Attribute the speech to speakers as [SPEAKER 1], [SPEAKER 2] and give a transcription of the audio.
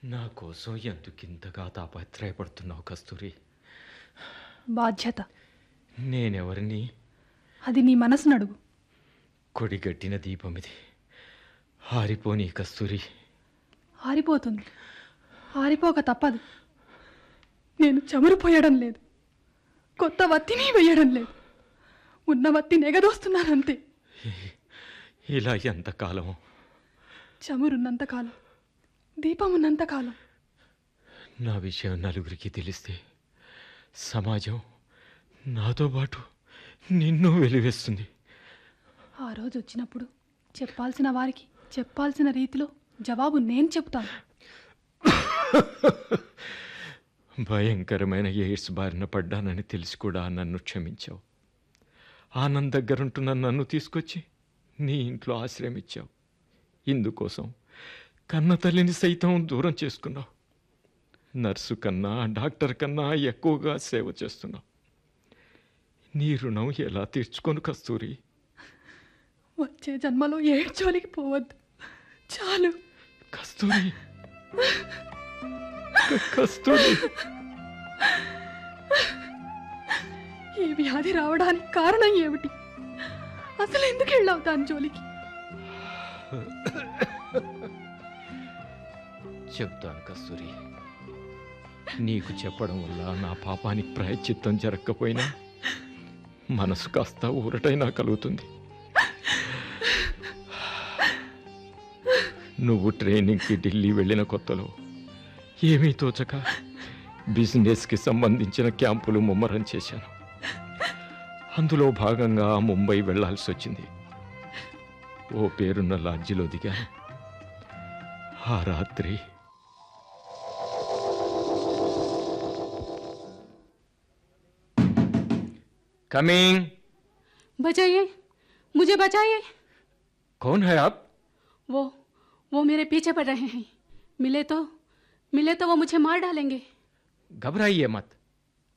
[SPEAKER 1] నా కోసం ఎందుకింతగా తాపత్రయపడుతున్నావు కస్తూరి
[SPEAKER 2] బాధ్యత
[SPEAKER 1] నేనెవరిని
[SPEAKER 2] అది నీ మనసును అడుగు
[SPEAKER 1] కొడిగట్టిన దీపం ఇది హారిపోని కస్తూరి
[SPEAKER 2] ఆరిపోతుంది ఆరిపోక తప్పదు నేను చమురు పోయడం లేదు కొత్త వత్తిని వేయడం లేదు ఉన్న వత్తి నెగదోస్తున్నానంతే
[SPEAKER 1] ఇలా ఎంతకాలం
[SPEAKER 2] చమురున్నంతకాలం దీపం ఉన్నంతకాలం
[SPEAKER 1] నా విషయం నలుగురికి తెలిస్తే సమాజం నాతో పాటు నిన్ను వెలివేస్తుంది
[SPEAKER 2] ఆ రోజు వచ్చినప్పుడు చెప్పాల్సిన వారికి చెప్పాల్సిన రీతిలో జవాబు నేను చెప్తాను
[SPEAKER 1] భయంకరమైన ఎయిడ్స్ బారిన పడ్డానని తెలిసి కూడా నన్ను క్షమించావు ఆనంద్ దగ్గరుంటున్న నన్ను తీసుకొచ్చి నీ ఇంట్లో ఆశ్రయం ఇచ్చావు ఇందుకోసం కన్న తల్లిని సైతం దూరం చేసుకున్నావు నర్సు కన్నా డాక్టర్ కన్నా ఎక్కువగా సేవ చేస్తున్నావు నీ రుణం ఎలా తీర్చుకొని కస్తూరి
[SPEAKER 2] వచ్చే జన్మలో ఏడ్చోలికి పోవద్దు చాలు
[SPEAKER 1] కస్తూరి క- కస్తూరి
[SPEAKER 2] ఈ వ్యాధి రావడానికి కారణం ఏమిటి అసలు ఎందుకు వెళ్ళావు దాని జోలికి
[SPEAKER 1] చెప్తాను కస్తూరి నీకు చెప్పడం వల్ల నా పాపానికి ప్రాయశ్చిత్తం జరగకపోయినా మనసు కాస్త ఊరటైనా కలుగుతుంది నువ్వు ట్రైనింగ్కి ఢిల్లీ వెళ్ళిన కొత్తలో ఏమీ తోచక బిజినెస్కి సంబంధించిన క్యాంపులు ముమ్మరం చేశాను అందులో భాగంగా ముంబై వెళ్ళాల్సి వచ్చింది ఓ పేరున్న లాడ్జిలో దిగాను ఆ రాత్రి कमिंग
[SPEAKER 3] बचाइए मुझे बचाइए
[SPEAKER 1] कौन है आप
[SPEAKER 3] वो वो मेरे पीछे पड़ रहे हैं मिले तो मिले तो वो मुझे मार डालेंगे
[SPEAKER 1] घबराइए मत